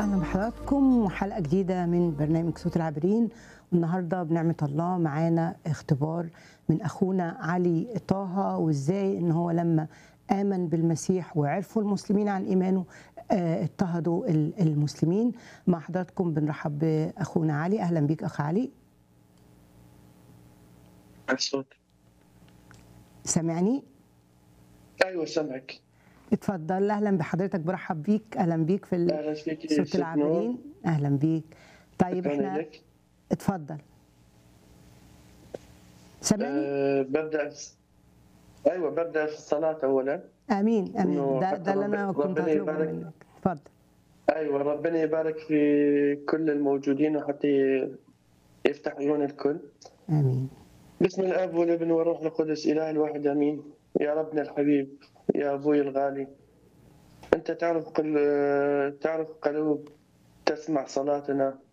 اهلا بحضراتكم وحلقه جديده من برنامج صوت العابرين والنهارده بنعمه الله معانا اختبار من اخونا علي طه وازاي ان هو لما امن بالمسيح وعرفوا المسلمين عن ايمانه آه، اضطهدوا ال- المسلمين مع حضراتكم بنرحب باخونا علي اهلا بيك اخ علي الصوت سامعني ايوه سامعك اتفضل اهلا بحضرتك برحب بيك اهلا بيك في ال- اهلا فيك صوت العابرين اهلا بيك طيب احنا لك. اتفضل سامعني أه ببدا ايوه ببدا في الصلاه اولا امين امين إنه ده حتى ده اللي انا ربنا- كنت ربنا هطلبه يبارك. منك اتفضل ايوه ربنا يبارك في كل الموجودين وحتى يفتح عيون الكل امين بسم الاب والابن والروح القدس اله الواحد امين يا ربنا الحبيب يا ابوي الغالي انت تعرف قل... تعرف قلوب تسمع صلاتنا